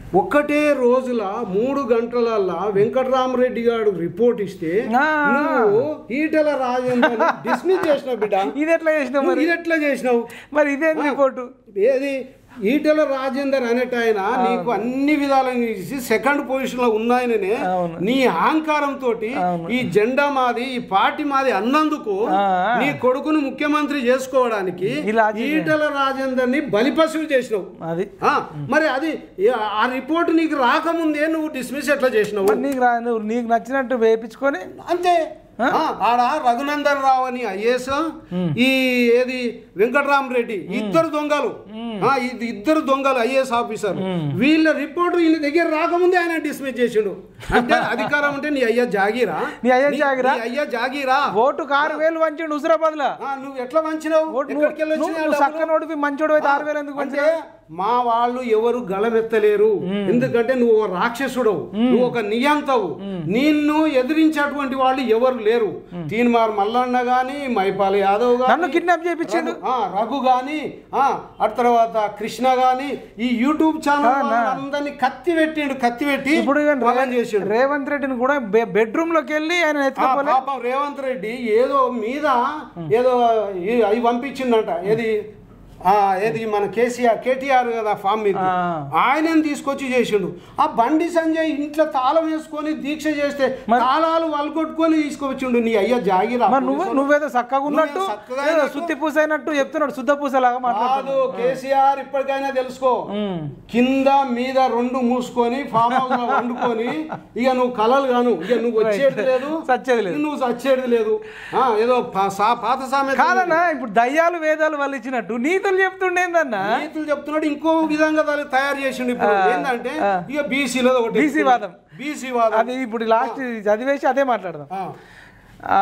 ఒక్కటే రోజుల మూడు గంటలల్లా వెంకటరామరెడ్డి గారు రిపోర్ట్ ఇస్తే ఆ. నువ్వు ఈటల రాజేందర్ డిస్మిస్ చేసినావు బిడ్డ ఇది ఎట్లా చేసినావు నువ్వు మరి ఇది ఎట్లా చేసినావు మరి ఇదేం రిపోర్టు ఏది ఈటల రాజేందర్ అనేట ఆయన నీకు అన్ని విధాలుగా ఇచ్చి సెకండ్ పొజిషన్ లో ఉన్నాయననే అవును. నీ అహంకారంతో అవును. ఈ జెండా మాది ఈ పార్టీ మాది అన్నందుకు ఆ. నీ కొడుకును ముఖ్యమంత్రి చేసుకోవడానికి ఇలా ఈటల రాజేందర్ ని బలిపశువు చేసినావు అది ఆ, మరి అది ఆ రిపోర్ట్ నీకు రాకముందే నువ్వు డిస్మిస్ ఎట్లా చేసినావు మరి నీకు రా నువ్వు నీకు నచ్చినట్టు వేయించుకొని అంతే ఆ, ఆడ రఘునందన్ రావు అని ఐఏఎస్ ఈ ఏది వెంకటరామరెడ్డి ఇద్దరు దొంగలు ఆ, ఇది ఇద్దరు దొంగలు ఐఏఎస్ ఆఫీసర్ వీళ్ళ రిపోర్ట్ వీళ్ళ దగ్గర రాకముందే ఆయన డిస్మిస్ చేసిండు అంటే అధికారం అంటే నీ అయ్యా జాగీరా నీ అయ్యా జాగీరా? నీ అయ్యా జాగీరా ఓటుకు ఆరు వేలు వంచండి హుజరాబాద్ లో ఆ, నువ్వు ఎట్లా వంచినావు ఓటు నువ్వు ఎక్కడికి వెళ్ళి నువ్వు- వచ్చినాయి ఆ నువ్వు డబ్బులు? చక్కనోడివి మంచోడు అయితే ఆరు వేలు ఎందుకు అంటే వంచావు మా వాళ్ళు ఎవరు గళమెత్తలేరు ఎందుకంటే నువ్వు ఒక రాక్షసుడవు నువ్వు ఒక నియంతవు నిన్ను ఎదిరించేటువంటి వాళ్ళు ఎవరు లేరు తీన్మార్ మల్లన్న గాని మైపాల యాదవ్ గాని నన్ను కిడ్నాప్ చేయించిండు రఘు- ఆ, రఘు గాని ఆ ఆ తర్వాత కృష్ణ గాని ఈ యూట్యూబ్ ఛానల్ కాదన్నా. అందరినీ కత్తి పెట్టిండు కత్తి పెట్టి ఇప్పుడు ఈవెన్ వాళ్ళని చేసిండు రేవంత్ రెడ్డిని కూడా బెడ్రూమ్ లోకి వెళ్ళి ఆయన ఆ ఎత్తుకోలే పాపం రేవంత్ రెడ్డి ఏదో మీద ఏదో ఈ- అవి పంపించిందంట ఏది ఆ ఏది మన కేసీఆర్ కేటీఆర్ కదా ఫామ్ మీద ఆ. ఆయనని తీసుకొచ్చి చేసిండు ఆ బండి సంజయ్ ఇంట్లో తాళం వేసుకొని దీక్ష చేస్తే తాళాలు వలగొట్టుకొని తీసుకొచ్చిండు నీ అయ్యా జాగిరా మరి నువ్వు నువ్వేదో చక్కగా ఉన్నట్టు నువ్వేదో చక్కగా ఏదో అయినట్టు. సుత్తి పూస అయినట్టు చెప్తున్నాడు శుద్ధ పూస లాగా కాదు మాట్లాడుతున్నాడు కేసీఆర్ ఇప్పటికైనా తెలుసుకో ఉమ్. కింద మీద రెండు మూసుకొని ఫామ్ హౌస్ లో వండుకొని ఇక నువ్వు కలలు గాను ఇక నువ్వు వచ్చేది లేదు చచ్చేది లేదు. నువ్వు చచ్చేది లేదు ఆ, ఏదో పా- సా- పాత సామెత కాదన్నా ఇప్పుడు దయ్యాలు వేదాలు వాళ్ళు ఇచ్చినట్టు నీతులు చెప్తుండేందన్నా నీతులు చెప్తున్నాడు ఇంకో విధంగా దాన్ని తయారు చేసిండు ఇప్పుడు ఏంటంటే ఆ. ఇక బీసీలో ఒకటి BC వాదం. బీసీ వాదం అది ఇప్పుడు లాస్ట్ చదివేసి అదే మాట్లాడదాం ఆ. ఆ,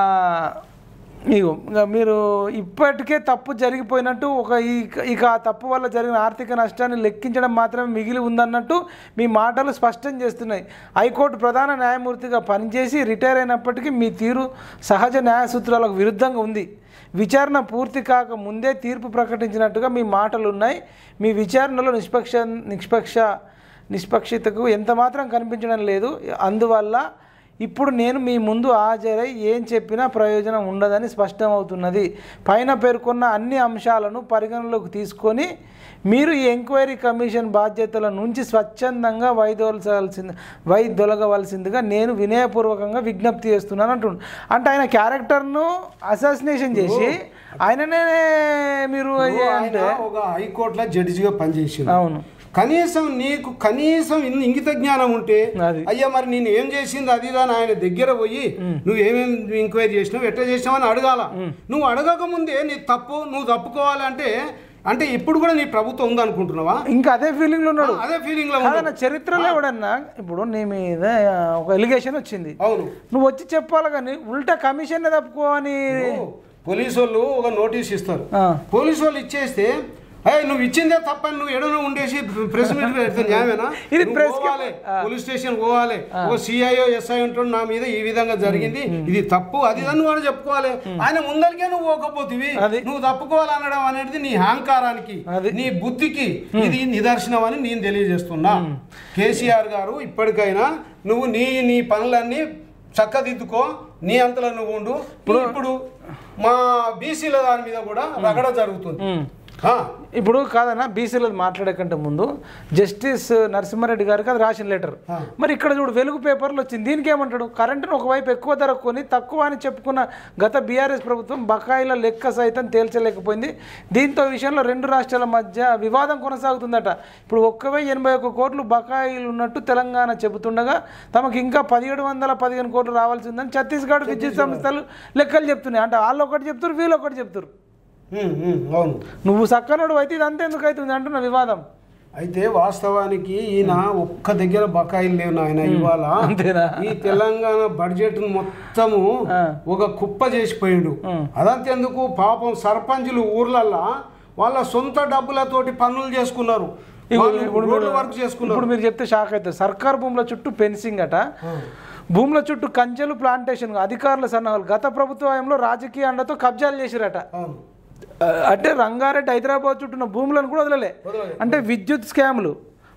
ఇగో ఇంకా మీరు ఇప్పటికే తప్పు జరిగిపోయినట్టు ఒక ఈ- ఇక ఆ తప్పు వల్ల జరిగిన ఆర్థిక నష్టాన్ని లెక్కించడం మాత్రమే మిగిలి ఉందన్నట్టు మీ మాటలు స్పష్టం చేస్తున్నాయి హైకోర్టు ప్రధాన న్యాయమూర్తిగా పనిచేసి రిటైర్ అయినప్పటికీ మీ తీరు సహజ న్యాయ సూత్రాలకు విరుద్ధంగా ఉంది విచారణ పూర్తి కాక ముందే తీర్పు ప్రకటించినట్టుగా మీ మాటలు ఉన్నాయి మీ విచారణలో నిష్పక్ష నిష్పక్ష నిష్పక్షతకు ఎంత మాత్రం కనిపించడం లేదు అందువల్ల ఇప్పుడు నేను మీ ముందు హాజరై ఏం చెప్పినా ప్రయోజనం ఉండదని స్పష్టమవుతున్నది పైన పేర్కొన్న అన్ని అంశాలను పరిగణలోకి తీసుకొని మీరు ఈ ఎంక్వైరీ కమిషన్ బాధ్యతల నుంచి స్వచ్ఛందంగా వైదొలసాల్సింది వైదొలగవలసిందిగా నేను వినయపూర్వకంగా విజ్ఞప్తి చేస్తున్నాను అంటుండు అంటే ఆయన క్యారెక్టర్ను అసాసినేషన్ చేసి ఆయననే మీరు నువ్వు అంటే ఆయన ఒక హైకోర్టులో జడ్జిగా పనిచేసిండు అవును కనీసం నీకు కనీసం ఇన్ని ఇంగిత జ్ఞానం ఉంటే అది. అయ్యా మరి నేను ఏం చేసింది అది దాని ఆయన దగ్గర పోయి నువ్వు ఏమేమి ఎంక్వైరీ చేసినావు ఎట్లా చేసినావు అని అడగాల నువ్వు అడగక ముందే నీ తప్పు నువ్వు తప్పుకోవాలంటే అంటే ఇప్పుడు కూడా నీ ప్రభుత్వం ఉందనుకుంటున్నావా ఇంకా అదే ఫీలింగ్లో ఉన్నాడు అదే ఫీలింగ్ లో కాదన్న ఉన్నావు. చరిత్రలో ఎవడన్నా ఇప్పుడు నీ మీద ఒక ఎలిగేషన్ వచ్చింది అవును నువ్వు వచ్చి చెప్పాలి కానీ ఉల్టా కమిషన్ తప్పుకో అని పోలీసు వాళ్ళు ఒక నోటీస్ ఇస్తారు ఆ. పోలీసు వాళ్ళు ఇచ్చేస్తే అయ్యి నువ్వు ఇచ్చిందే తప్పని నువ్వు ఎడనో ఉండేసి ప్రెస్ మీట్ పెడితే న్యాయమేనా ఇది నువ్వు press కి- పోవాలి పోలీస్ స్టేషన్ పోవాలి ఒక సిఐఓ ఎస్ఐ ఉంటాడు నా మీద ఈ విధంగా జరిగింది ఇది తప్పు అది ఇది అని వాడు చెప్పుకోవాలి ఆయన ముందరికే నువ్వు పోకపోతివి అది. నువ్వు తప్పుకోవాలనడం అనేది నీ అహంకారానికి అది. నీ బుద్ధికి ఇది నిదర్శనం అని నేను తెలియజేస్తున్నా కేసీఆర్ గారు ఇప్పటికైనా నువ్వు నీ నీ పనులన్నీ చక్కదిద్దుకో నీ అంతలో నువ్వు ఉండు ఇప్పుడు మా బీసీల దాని మీద కూడా రగడ జరుగుతుంది ఉమ్. ఆ, ఇప్పుడు కాదన్న బీసీలో మాట్లాడే కంటే ముందు జస్టిస్ నరసింహారెడ్డి గారికి అది రాసిన లెటర్ ఆ. మరి ఇక్కడ చూడు వెలుగు పేపర్లు వచ్చింది దీనికి ఏమంటాడు కరెంటును ఒకవైపు ఎక్కువ ధర కొని తక్కువ అని చెప్పుకున్న గత బీఆర్ఎస్ ప్రభుత్వం బకాయిల లెక్క సైతం తేల్చలేకపోయింది దీంతో ఈ విషయంలో రెండు రాష్ట్రాల మధ్య వివాదం కొనసాగుతుందట ఇప్పుడు ఒక్క వెయ్యి ఎనభై ఒక్క కోట్లు బకాయిలు ఉన్నట్టు తెలంగాణ చెబుతుండగా తమకు ఇంకా పదిహేడు వందల పదిహేను కోట్లు రావాల్సి ఉందని ఛత్తీస్గఢ్ విద్యుత్ సంస్థలు లెక్కలు చెప్తున్నాయి అంటే వాళ్ళు ఒకటి చెప్తారు వీళ్ళు ఒకటి చెప్తారు ఉమ్, ఉమ్, అవును నువ్వు సక్కనుడు అయితే ఇదంతా ఎందుకు అవుతుంది అంటున్న వివాదం అయితే వాస్తవానికి ఈయన ఒక్క దగ్గర బకాయిలు లేవు నాయన ఇవాళ అంతేనా? ఈ తెలంగాణ బడ్జెట్ మొత్తము ఆ. ఒక కుప్ప చేసిపోయిండు ఉం. అదంతెందుకు పాపం సర్పంచులు ఊర్లల్లా వాళ్ళ సొంత డబ్బులతోటి పనులు చేసుకున్నారు వాళ్ళు ఇప్పుడు రోడ్ల మీరు- వర్క్ చేసుకున్నారు ఇప్పుడు మీరు చెప్తే షాక్ అవుతారు సర్కార్ భూముల చుట్టూ ఫెన్సింగ్ అట భూముల చుట్టూ కంచెలు ప్లాంటేషన్ అధికారుల సన్నాహాలు గత ప్రభుత్వ హయాంలో రాజకీయ అండతో కబ్జాలు చేసిరట అవును. ఆ, అంటే రంగారెడ్డి హైదరాబాద్ చుట్టూ ఉన్న భూములను కూడా వదలలే వదలలే. అంటే విద్యుత్ స్కాములు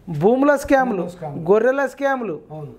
భూముల స్కాములు స్కాములు. గొర్రెల స్కాములు అవును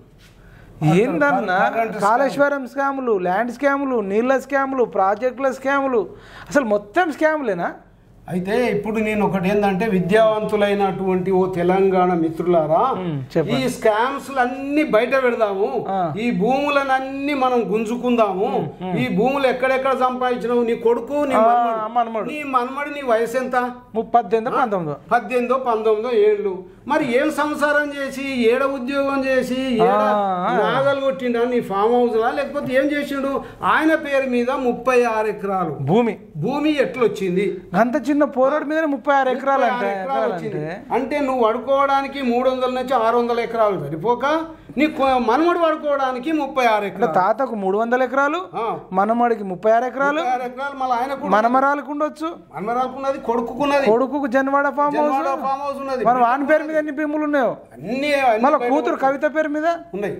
ఏందన్నా కరెంట్ కాళేశ్వరం స్కాములు ల్యాండ్ స్కాములు నీళ్ళ స్కాములు ప్రాజెక్టుల స్కాములు అసలు మొత్తం స్కాములేనా అయితే ఇప్పుడు నేను ఒకటి ఏంటంటే విద్యావంతులైనటువంటి ఓ తెలంగాణ మిత్రులారా ఉమ్, ఈ చెప్పండి స్కామ్స్ అన్ని బయట పెడదాము ఆ. ఈ భూములను అన్ని మనం గుంజుకుందాము ఈ భూములు ఎక్కడెక్కడ సంపాదించినావు నీ కొడుకు నీ ఆ, మన్మడు మన్మడు. నీ మన్మడు నీ వయసు ఎంత ముప్పద్దెనిమిది పంతొమ్మిది పద్దెనిమిదో పంతొమ్మిదో ఏళ్ళు మరి ఏం సంసారం చేసి ఏడ ఉద్యోగం చేసి ఏడ ఆ. నాగలు కొట్టిండా నీ ఫామ్ హౌస్ లా లేకపోతే ఏం చేసిండు ఆయన పేరు మీద ముప్పై ఆరు ఎకరాలు భూమి భూమి ఎట్లొచ్చింది అంత చిన్న పోరాడు మీద ముప్పై ఆరు ఎకరాలు ముప్పై అంటే ఆరు ఎకరాలు వచ్చింది. ఎకరాలంటే అంటే నువ్వు వడుకోవడానికి మూడు వందల నుంచి ఆరు వందల ఎకరాలు సరిపోక నీ కొ- మనమడు వడుకోవడానికి ముప్పై ఆరు అంటే ఎకరాలు తాతకు మూడు వందల ఎకరాలు ఆ, మనమడికి ముప్పై ఆరు ఎకరాలు ముప్పై ఆరు ఎకరాలు మళ్ళీ ఆయన కూడా మనమరాలకు ఉండొచ్చు మనమరాలకున్నది కొడుకున్నది కొడుకుకు Janwada farm house Janwada farm house ఉన్నది మన వాని పేరు మీద ఎన్ని భూములు ఉన్నాయో అన్ని అన్ని మళ్ళీ బయట కూతురు కవిత పేరు మీద ఉన్నాయి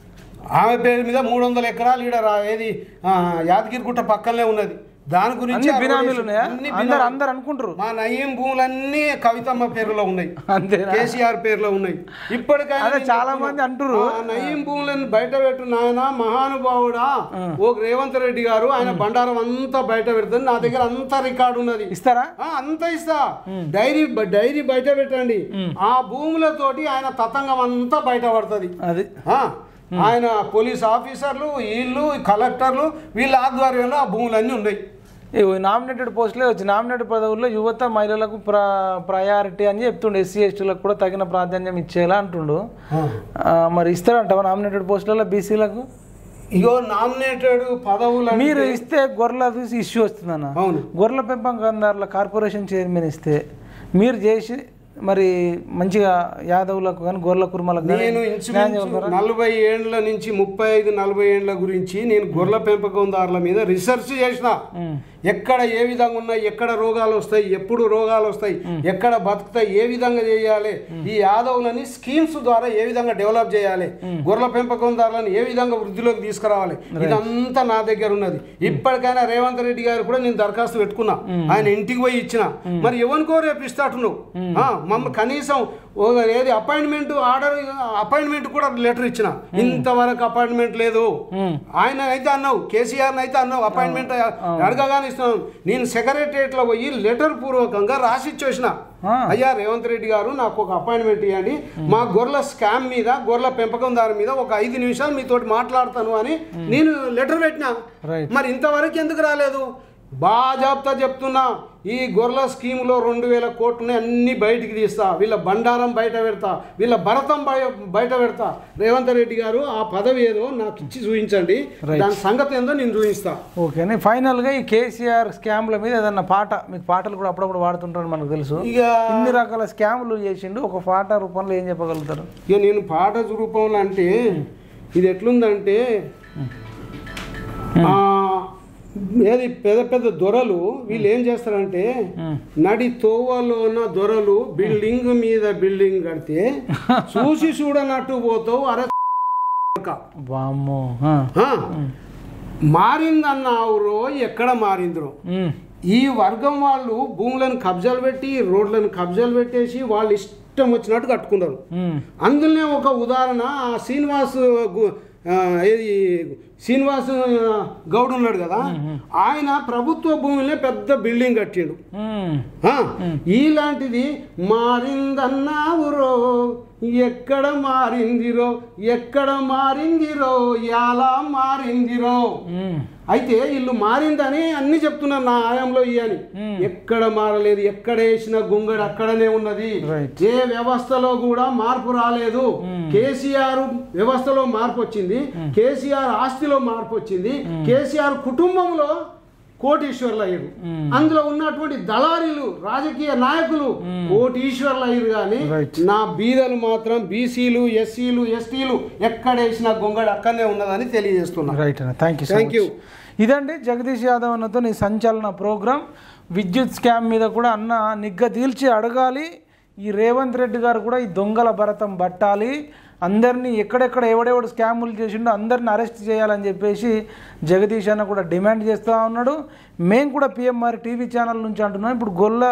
ఆమె పేరు మీద మూడు వందల ఎకరాలు ఈడ రా ఏది ఆ, యాదగిరిగుట్ట పక్కనే ఉన్నది దాని గురించి అన్ని ఆ రోడ్ బినామీలు వేసి- ఉన్నాయా అన్ని అందరు బినామీ. అందరు అనుకుంటారు మా నయీం భూములన్నీ కవితమ్మ పేరులో ఉన్నాయి అంతేనా కేసీఆర్ పేరులో ఉన్నాయి ఇప్పటికైనా అదే నేను చాలా చెప్తున్నా, మంది అంటుర్రు. ఆ నయీం భూములను బయట పెట్టు నాయన మహానుభావుడా ఓ రేవంత్ రెడ్డి గారు ఆయన బండారం అంతా బయట పెడుతుంది నా దగ్గర అంతా రికార్డు ఉన్నది ఇస్తారా ఆ, అంత ఇస్తా డైరీ డైరీ బయట పెట్టండి ఆ భూములతోటి ఆయన తతంగం అంతా బయట పడుతుంది అది ఆ, ఆయన పోలీస్ ఆఫీసర్లు వీళ్ళు కలెక్టర్లు వీళ్ళ ఆధ్వర్యంలో ఆ భూములన్నీ ఉన్నాయి నామినేటెడ్ పోస్టులే వచ్చి నామినేటెడ్ పదవుల్లో యువత మహిళలకు ప్ర ప్రయారిటీ అని చెప్తుండే ఎస్సీ ఎస్టీలకు కూడా తగిన ప్రాధాన్యం ఇచ్చేలా అంటుండు ఆ, మరి ఇస్తారంటావా నామినేటెడ్ పోస్టులలో బీసీలకు ఇగో నామినేటెడ్ పదవులు మీరు ఇస్తే గొర్రెల చూసి ఇష్యూ వస్తుందన్న అవును గొర్రెల పెంపకందారుల కార్పొరేషన్ చైర్మన్ ఇస్తే మీరు చేసి మరి మంచిగా యాదవులకు కానీ గొర్రెల కుర్మలకు కానీ నేను న్యాయం ఇంచుమించు చేయగలరా? నలభై ఏండ్ల నుంచి ముప్పై ఐదు నలభై ఏండ్ల గురించి నేను గొర్రెల పెంపకందారుల మీద రీసెర్చ్ చేసిన ఉమ్, ఎక్కడ ఏ విధంగా ఉన్నాయి ఎక్కడ రోగాలు వస్తాయి ఎప్పుడు రోగాలు వస్తాయి ఎక్కడ బతుకుతాయి ఏ విధంగా చేయాలి ఈ యాదవులని స్కీమ్స్ ద్వారా ఏ విధంగా డెవలప్ చేయాలి గొర్రెల పెంపకందారులను ఏ విధంగా వృద్ధిలోకి తీసుకురావాలి ఇదంతా నా దగ్గర ఉన్నది ఇప్పటికైనా రేవంత్ రెడ్డి గారు కూడా నేను దరఖాస్తు పెట్టుకున్నా ఆయన ఇంటికి పోయి ఇచ్చిన మరి ఎవరికో రేపు ఇస్తాటు నువ్వు మమ్మల్ని కనీసం ఒక ఏది అపాయింట్మెంట్ ఆర్డర్ అపాయింట్మెంట్ కూడా లెటర్ ఇచ్చిన ఇంతవరకు అపాయింట్మెంట్ లేదు ఉమ్, ఆయన అయితే అన్నావు కేసీఆర్ అయితే అన్నావు అపాయింట్మెంట్ అడగగానే ఇస్తున్నాను నేను సెక్రటరియట్ లో పోయి లెటర్ పూర్వకంగా రాసి ఇచ్చేసిన ఆ. అయ్యా రేవంత్ రెడ్డి గారు నాకు ఒక అపాయింట్మెంట్ ఇవ్వండి మా గొర్రెల స్కామ్ మీద గొర్రెల పెంపకందారు మీద ఒక ఐదు నిమిషాలు మీతోటి మాట్లాడతాను అని నేను లెటర్ పెట్టినా రైట్ మరి ఇంతవరకు ఎందుకు రాలేదు బాజాబ్తా చెప్తున్నా ఈ గొర్రెల స్కీమ్లో రెండు వేల కోట్లని అన్ని బయటికి తీస్తా వీళ్ళ బండారం బయట పెడతా వీళ్ళ భరతం బయ- బయట పెడతా రేవంత్ రెడ్డి గారు ఆ పదవి ఏదో నాకు ఇచ్చి చూపించండి Right. దాని సంగతి ఏందో నేను చూపిస్తా ఓకే నేను ఫైనల్గా ఈ కేసీఆర్ స్కామ్ల మీద ఏదన్నా పాట మీకు పాటలు కూడా అప్పుడప్పుడు వాడుతుంటారు మనకు తెలుసు ఇక ఇన్ని రకాల స్కాములు చేసిండు ఒక పాట రూపంలో ఏం చెప్పగలుగుతారు ఇక నేను పాట రూపంలో అంటే ఇది ఎట్లుందంటే ఆ, ఏది పెద్ద పెద్ద దొరలు వీళ్ళు ఏం చేస్తారంటే ఉమ్. నడి తోవలోన దొరలు బిల్డింగ్ మీద బిల్డింగ్ కడితే చూసి చూడనట్టు పోతావు అరే వామ్మో ఆ. ఆ, మారిందన్నావురో ఎక్కడ మారిందిరో ఉమ్. ఈ వర్గం వాళ్ళు భూములను కబ్జాలు పెట్టి రోడ్లను కబ్జాలు పెట్టేసి వాళ్ళు ఇష్టం వచ్చినట్టు కట్టుకున్నారు ఉమ్. అందులోనే ఒక ఉదాహరణ ఆ శ్రీనివాస్ గు- ఆ, ఏది శ్రీనివాస్ ఆ, గౌడ్ ఉన్నాడు కదా ఆయన ప్రభుత్వ భూమిలో పెద్ద బిల్డింగ్ కట్టిండు ఉమ్. ఆ, ఇలాంటిది మారిందన్నావురో ఎక్కడ మారిందిరో ఎక్కడ మారిందిరో ఎలా మారిందిరో ఉమ్. అయితే వీళ్ళు మారిందని అన్ని చెప్తున్నారు నా ఆయంలో ఇయ్యని Hmm. ఎక్కడ మారలేదు ఎక్కడ వేసిన గుంగడు అక్కడనే ఉన్నది Right. ఏ వ్యవస్థలో కూడా మార్పు రాలేదు కేసీఆర్ వ్యవస్థలో మార్పు వచ్చింది కేసీఆర్ ఆస్తిలో మార్పు వచ్చింది కేసీఆర్ కుటుంబంలో కోటీశ్వర్లు అయ్యారు Hmm. అందులో ఉన్నటువంటి దళారీలు రాజకీయ నాయకులు కోటీశ్వర్లు అయ్యారు కానీ Right. నా బీదలు మాత్రం బీసీలు ఎస్సీలు ఎస్టీలు ఎక్కడేసిన గొంగడు అక్కడనే ఉన్నదని తెలియజేస్తున్నా రైట్ అన్న థ్యాంక్ యూ Thank you. ఇదండి జగదీష్ యాదవ్ అన్నతో నీ సంచలన ప్రోగ్రాం విద్యుత్ స్కామ్ మీద కూడా అన్న నిగ్గ తీల్చి అడగాలి ఈ రేవంత్ రెడ్డి గారు కూడా ఈ దొంగల భరతం పట్టాలి అందరినీ ఎక్కడెక్కడ ఎవడెవడు స్కాములు చేసిండో అందరిని అరెస్ట్ చేయాలని చెప్పేసి జగదీష్ అన్న కూడా డిమాండ్ చేస్తూ ఉన్నాడు మేము కూడా పిఎంఆర్ టీవీ ఛానల్ నుంచి అంటున్నాం ఇప్పుడు గొల్ల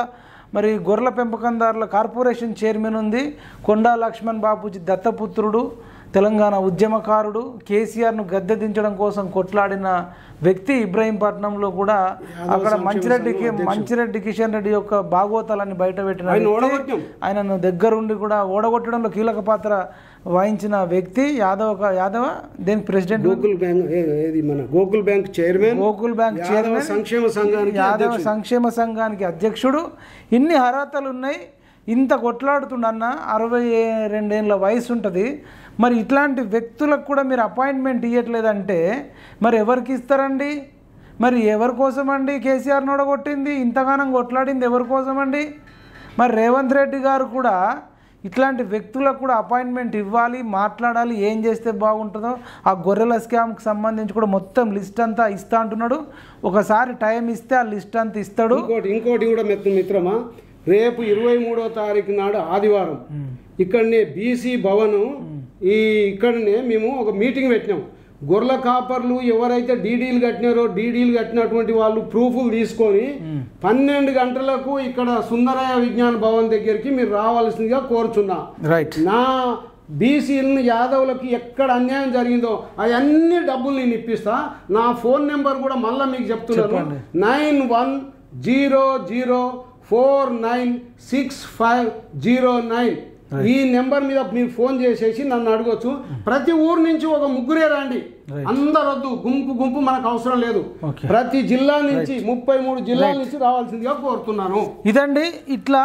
మరి గొర్రెల పెంపకందారుల కార్పొరేషన్ చైర్మన్ ఉంది కొండా లక్ష్మణ్ బాపూజీ దత్తపుత్రుడు తెలంగాణ ఉద్యమకారుడు కేసీఆర్ను గద్దె దించడం కోసం కొట్లాడిన వ్యక్తి ఇబ్రహీంపట్నంలో కూడా అక్కడ మంచిరెడ్డికి మంచిరెడ్డి కిషన్ రెడ్డి యొక్క భాగవతాలన్నీ బయట పెట్టిన ఆయన వ్యక్తి. ఓడగొట్టాం ఆయనను దగ్గరుండి కూడా ఓడగొట్టడంలో కీలక పాత్ర వహించిన వ్యక్తి యాదవ యాదవ దేనికి ప్రెసిడెంట్ గోకుల్ బ్యాంక్ ఏ- ఏది మన Gokul bank chairman Gokul bank Yadava chairman సంక్షేమ సంఘానికి యాదవ అధ్యక్షుడు. సంక్షేమ సంఘానికి అధ్యక్షుడు ఇన్ని అర్హతలు ఉన్నాయి ఇంత కొట్లాడుతుండన్న అరవై రెండేళ్ళ వయసు ఉంటుంది మరి ఇట్లాంటి వ్యక్తులకు కూడా మీరు అపాయింట్మెంట్ ఇవ్వట్లేదంటే మరి ఎవరికి ఇస్తారండి మరి ఎవరి కోసం అండి కేసీఆర్ నోడగొట్టింది ఇంతగానం కొట్లాడింది ఎవరి కోసం అండి మరి రేవంత్ రెడ్డి గారు కూడా ఇట్లాంటి వ్యక్తులకు కూడా అపాయింట్మెంట్ ఇవ్వాలి మాట్లాడాలి ఏం చేస్తే బాగుంటుందో ఆ గొర్రెల స్కామ్కి సంబంధించి కూడా మొత్తం లిస్ట్ అంతా ఇస్తా అంటున్నాడు ఒకసారి టైం ఇస్తే ఆ లిస్ట్ అంతా ఇస్తాడు ఇంకోటి ఇంకోటి కూడా మిత్ర మిత్రమా రేపు ఇరవై మూడో తారీఖు నాడు ఆదివారం ఇక్కడనే బీసీ భవన్ ఈ ఇక్కడనే మేము ఒక మీటింగ్ పెట్టినాం గొర్రెల కాపర్లు ఎవరైతే డీడీలు కట్టినారో డీడీలు కట్టినటువంటి వాళ్ళు ప్రూఫ్లు తీసుకొని పన్నెండు గంటలకు ఇక్కడ సుందరయ్య విజ్ఞాన భవన్ దగ్గరికి మీరు రావాల్సిందిగా కోరుచున్నా రైట్ నా బీసీలను యాదవులకి ఎక్కడ అన్యాయం జరిగిందో అవన్నీ డబ్బులు నేను ఇప్పిస్తా నా ఫోన్ నెంబర్ కూడా మళ్ళీ మీకు చెప్తున్నాను చెప్పండి. Nine one zero zero four nine six five zero nine ఈ నెంబర్ మీద మీరు ఫోన్ చేసేసి నన్ను అడగొచ్చు ప్రతి ఊరు నుంచి ఒక ముగ్గురే రండి అందరొద్దు గుంపు గుంపు మనకు అవసరం లేదు Okay. ప్రతి జిల్లా నుంచి ముప్పై మూడు జిల్లాల నుంచి రావాల్సిందిగా కోరుతున్నాను ఇదండి ఇట్లా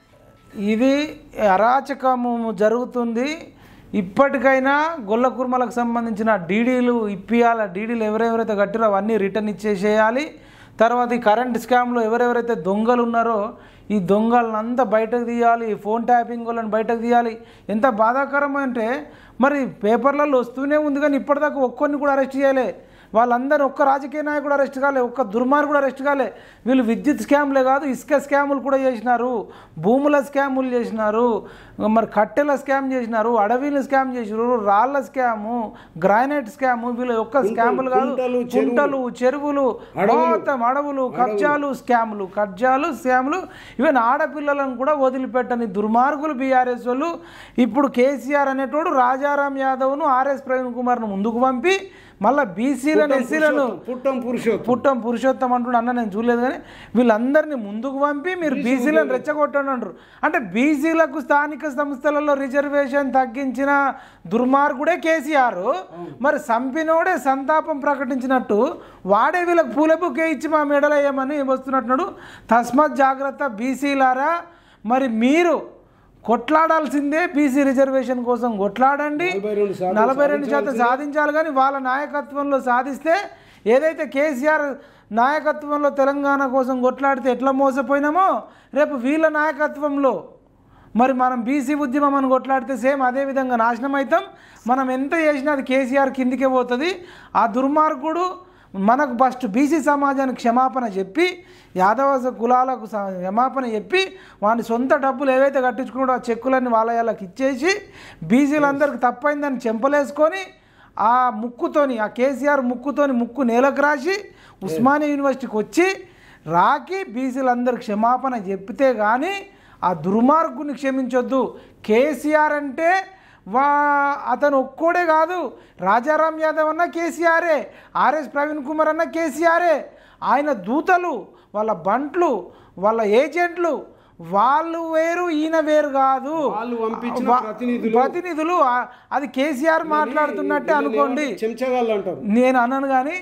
ఇది అరాచకము జరుగుతుంది ఇప్పటికైనా గొల్ల కుర్మలకు సంబంధించిన డీడీలు ఇప్పియాల డీడీలు ఎవరెవరైతే కట్టారో అవన్నీ రిటర్న్ ఇచ్చేసేయాలి తర్వాత ఈ కరెంట్ స్కామ్లో ఎవరెవరైతే దొంగలు ఉన్నారో ఈ దొంగలను అంతా బయటకు తీయాలి ఈ ఫోన్ ట్యాపింగ్ వాళ్ళని బయటకు తీయాలి ఎంత బాధాకరం అంటే మరి పేపర్లలో వస్తూనే ఉంది కానీ ఇప్పటిదాకా ఒక్కొన్ని కూడా అరెస్ట్ చేయలే వాళ్ళందరూ ఒక్క రాజకీయ నాయకుడు అరెస్ట్ కాలే ఒక్క దుర్మార్గుడు అరెస్ట్ కాలే వీళ్ళు విద్యుత్ స్కామ్లే కాదు ఇసుక స్కాములు కూడా చేసినారు భూముల స్కాములు చేసినారు మరి కట్టెల స్కామ్ చేసినారు అడవిల స్కామ్ చేసినారు రాళ్ళ స్కాము గ్రానైట్ స్కాము వీళ్ళు ఒక్క స్కాములు కాదు కుంటలు, చెరువులు. కుంటలు చెరువులు మొత్తం అడవులు కబ్జాలు స్కాములు కబ్జాలు స్కాములు ఈవెన్ ఆడపిల్లలను కూడా వదిలిపెట్టని దుర్మార్గులు బీఆర్ఎస్ వాళ్ళు ఇప్పుడు కేసీఆర్ అనేటోడు రాజారాం యాదవ్ను ఆర్ఎస్ ప్రవీణ్ కుమార్ను ముందుకు పంపి మళ్ళీ బీసీలను ఎస్సీలను పుట్టం పురుషోత్తం పుట్టం పురుషోత్తం అంటున్నాడు అన్న నేను చూడలేదు కానీ వీళ్ళందరినీ ముందుకు పంపి మీరు బీసీలను రెచ్చగొట్టండి అంటారు అంటే బీసీలకు స్థానిక సంస్థలలో రిజర్వేషన్ తగ్గించిన దుర్మార్గుడే కేసీఆర్ మరి సంపినోడే సంతాపం ప్రకటించినట్టు వాడే వీళ్ళకి పూల బుకే ఇచ్చి మా మెడలేయమని వస్తున్నట్టున్నాడు తస్మత్ జాగ్రత్త బీసీలారా మరి మీరు కొట్లాడాల్సిందే బీసీ రిజర్వేషన్ కోసం కొట్లాడండి నలభై రెండు శాతం నలభై రెండు శాతం సాధించాలి కానీ వాళ్ళ నాయకత్వంలో సాధిస్తే ఏదైతే కేసీఆర్ నాయకత్వంలో తెలంగాణ కోసం కొట్లాడితే ఎట్లా మోసపోయినామో రేపు వీళ్ళ నాయకత్వంలో మరి మనం బీసీ ఉద్యమం అని కొట్లాడితే సేమ్ అదే విధంగా నాశనం అవుతాం మనం ఎంత చేసినా అది కేసీఆర్ కిందికే పోతుంది ఆ దుర్మార్గుడు మనకు ఫస్ట్ బీసీ సమాజానికి క్షమాపణ చెప్పి యాదవ కులాలకు స- క్షమాపణ చెప్పి వాని సొంత డబ్బులు ఏవైతే కట్టించుకున్నాడో ఆ చెక్కులన్నీ వాళ్ళ వాళ్ళకి ఇచ్చేసి బీసీలందరికీ తప్పైందని చెంపలేసుకొని ఆ ముక్కుతోని ఆ కేసీఆర్ ముక్కుతోని ముక్కు నేలకు రాసి ఉస్మానియా యూనివర్సిటీకి వచ్చి రాకి బీసీలందరికి క్షమాపణ చెప్తే కానీ ఆ దుర్మార్గుని క్షమించొద్దు కేసీఆర్ అంటే వా అతను ఒక్కోడే కాదు రాజారాం యాదవ్ అన్న కేసీఆరే ఆర్ఎస్ ప్రవీణ్ కుమార్ అన్న కేసీఆరే ఆయన దూతలు వాళ్ళ బంట్లు వాళ్ళ ఏజెంట్లు వాళ్ళు వేరు ఈయన వేరు కాదు వాళ్ళు పంపించిన వా- ప్రతినిధులు. ప్రతినిధులు ఆ- అది కేసీఆర్ మాట్లాడుతున్నట్టే అనుకోండి చెంచగాళ్ళు అంటారు నేను అన్నాను కానీ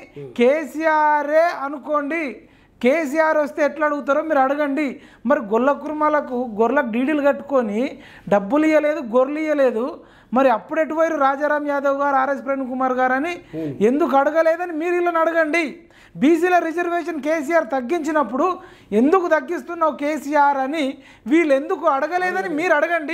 కేసీఆరే అనుకోండి కేసీఆర్ వస్తే ఎట్లా అడుగుతారో మీరు అడగండి మరి గొల్ల కుర్మాలకు గొర్రెలకు డీడీలు కట్టుకొని డబ్బులు ఇవ్వలేదు గొర్రెలు ఇవ్వలేదు మరి అప్పుడు ఎటు పోయారు రాజారాం యాదవ్ గారు ఆర్ఎస్ ప్రవీణ్ కుమార్ గారు అని ఎందుకు అడగలేదని మీరు వీళ్ళని అడగండి బీసీల రిజర్వేషన్ కేసీఆర్ తగ్గించినప్పుడు ఎందుకు తగ్గిస్తున్నావు కేసీఆర్ అని వీళ్ళు ఎందుకు అడగలేదని మీరు అడగండి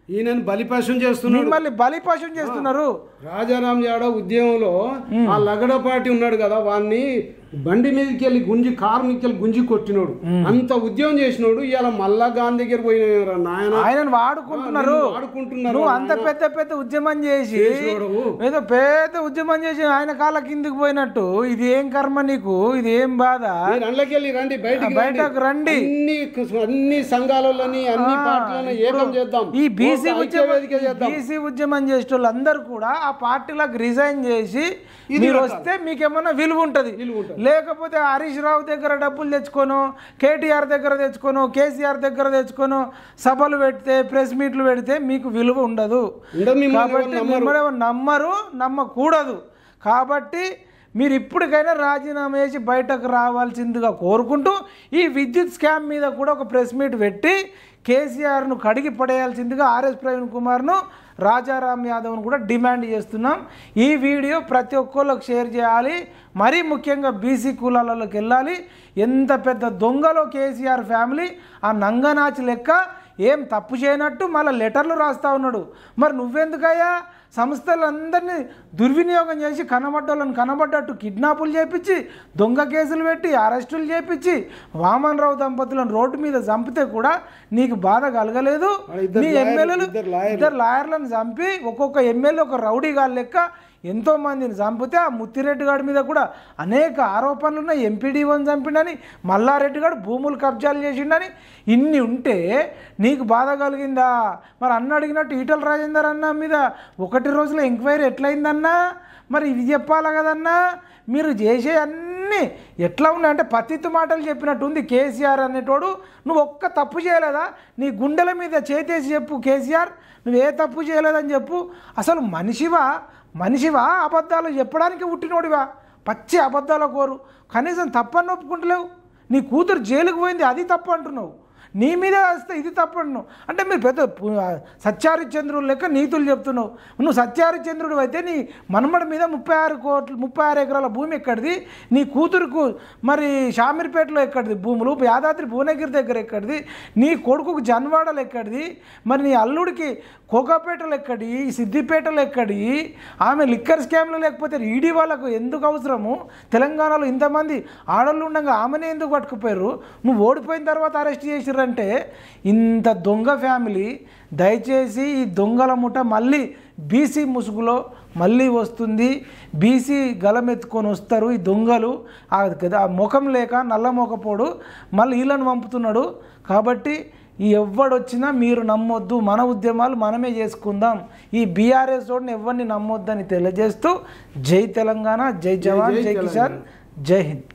ఈయనని బలిపశం చేస్తున్నాడు మిమ్మల్ని బలిపశం చేస్తున్నారు రాజారాం యాదవ్ ఉద్యమంలో ఆ లగడపాటి ఉన్నాడు కదా వాడిని బండి మీదకి వెళ్ళి గుంజి కారు మీదకి వెళ్ళి గుంజి కొట్టినోడు అంత ఉద్యమం చేసినోడు ఇవాళ మళ్ళా గాంధీ దగ్గర పోయిన నాయన ఆయనను వాడుకుంటున్నారు నిన్ను వాడుకుంటున్నారు నువ్వు అంత పెద్ద పెద్ద ఉద్యమం చేసి చేసినోడు. ఏదో పెద్ద ఉద్యమం చేసి ఆయన కాళ్ళ కిందికి పోయినట్టు ఇది ఏం కర్మ నీకు ఇది ఏం బాధ మీరు అందులోకి వెళ్ళి రండి బయటికి బయటకు రండి అన్ని అన్ని సంఘాలని అన్ని పార్టీలను ఏకం చేద్దాం ఈ బీసీ ఒక ఐక్య వేదిక ఉద్యమం చేద్దాం బీసీ ఉద్యమం చేసే వాళ్ళందరూ కూడా ఆ పార్టీలకు రిజైన్ చేసి మీరు వస్తే మీకేమన్నా విలువ ఉంటుంది విలువ ఉంటుంది. లేకపోతే హరీష్ రావు దగ్గర డబ్బులు తెచ్చుకోను కేటీఆర్ దగ్గర తెచ్చుకోను కేసీఆర్ దగ్గర తెచ్చుకోను సభలు పెడితే ప్రెస్ మీట్లు పెడితే మీకు విలువ ఉండదు ఉండదు మిమ్మల్ని ఎవరు కాబట్టి నమ్మరు. మిమ్మల్ని ఎవరు నమ్మరు నమ్మకూడదు కాబట్టి మీరు ఇప్పటికైనా రాజీనామా చేసి బయటకు రావాల్సిందిగా కోరుకుంటూ ఈ విద్యుత్ స్కామ్ మీద కూడా ఒక ప్రెస్ మీట్ పెట్టి కేసీఆర్ను కడిగి పడేయాల్సిందిగా ఆర్ఎస్ ప్రవీణ్ కుమార్ను రాజారాం యాదవ్ను కూడా డిమాండ్ చేస్తున్నాం ఈ వీడియో ప్రతి ఒక్కళ్ళకి షేర్ చేయాలి మరీ ముఖ్యంగా బీసీ కులాలలోకి వెళ్ళాలి ఎంత పెద్ద దొంగలో కేసీఆర్ ఫ్యామిలీ ఆ నంగనాచి లెక్క ఏం తప్పు చేయనట్టు మళ్ళీ లెటర్లు రాస్తా ఉన్నాడు మరి నువ్వెందుకయ్యా సంస్థలందరినీ దుర్వినియోగం చేసి కనబడ్డోళ్ళని కనబడ్డట్టు కిడ్నాపులు చేపించి దొంగ కేసులు పెట్టి అరెస్టులు చేపించి వామన్ రావు దంపతులను రోడ్డు మీద చంపితే కూడా నీకు బాధ కలగలేదు వాళ్ళ ఇద్దరు నీ లాయర్లు, ఎమ్మెల్యేలు ఇద్దరు లాయర్లు. ఇద్దరు లాయర్లను చంపి ఒక్కొక్క ఎమ్మెల్యే ఒక రౌడీ గాలి లెక్క ఎంతో మందిని చంపితే ఆ ముత్తిరెడ్డి గారి మీద కూడా అనేక ఆరోపణలు ఉన్నాయి ఎంపీడీఓని చంపిండని మల్లారెడ్డి గారు భూములు కబ్జాలు చేసిండని ఇన్ని ఉంటే నీకు బాధ కలిగిందా మరి అన్న అడిగినట్టు ఈటల రాజేందర్ అన్న మీద ఒకటి రోజుల ఎంక్వైరీ ఎట్లయిందన్నా మరి ఇది చెప్పాలా కదన్నా మీరు చేసే అన్నీ ఎట్లా ఉన్నాయంటే పతిత్తు మాటలు చెప్పినట్టు ఉంది కేసీఆర్ అనేటోడు నువ్వు ఒక్క తప్పు చేయలేదా నీ గుండెల మీద చేతేసి చెప్పు కేసీఆర్ నువ్వు ఏ తప్పు చేయలేదని చెప్పు అసలు మనిషివా మనిషివా అబద్ధాలు చెప్పడానికి పుట్టినోడివా పచ్చి అబద్ధాల కోరు కనీసం తప్పని ఒప్పుకుంటలేవు నీ కూతురు జైలుకు పోయింది అది తప్పు అంటున్నావు నీ మీద వస్తే ఇది తప్పు అంటున్నావు అంటే మీరు పెద్ద పు- సత్యారిచంద్రుడు లెక్క నీతులు చెప్తున్నావు నువ్వు సత్యారిచంద్రుడు అయితే నీ మనమడి మీద ముప్పై ఆరు కోట్లు ముప్పై ఆరు ఎకరాల భూమి ఎక్కడిది నీ కూతురుకు మరి షామీర్పేటలో ఎక్కడిది భూములు యాదాద్రి భువనగిరి దగ్గర ఎక్కడిది నీ కొడుకుకు జన్వాడలు ఎక్కడిది మరి నీ అల్లుడికి కోకాపేటలు ఎక్కడి సిద్దిపేటలు ఎక్కడి ఆమె లిక్కర్ స్కామ్లు లేకపోతే ఈడీ వాళ్ళకు ఎందుకు అవసరము తెలంగాణలో ఇంతమంది ఆడళ్ళు ఉండగా ఆమెనే ఎందుకు పట్టుకుపోయారు నువ్వు ఓడిపోయిన తర్వాత అరెస్ట్ చేసిర్రంటే ఇంత దొంగ ఫ్యామిలీ దయచేసి ఈ దొంగల ముఠ మళ్ళీ బీసీ ముసుగులో మళ్ళీ వస్తుంది బీసీ గలమెత్తుకొని వస్తారు ఈ దొంగలు ఆ ఆ ముఖం లేక నల్ల మొకపోడు మళ్ళీ వీళ్ళని పంపుతున్నాడు కాబట్టి ఈ ఎవ్వడొచ్చినా మీరు నమ్మొద్దు మన ఉద్యమాలు మనమే చేసుకుందాం ఈ బీఆర్ఎస్ తోడిని ఎవరిని నమ్మొద్దని తెలియజేస్తూ జై తెలంగాణ జై జవాన్ జై జై కిసాన్ జై హింద్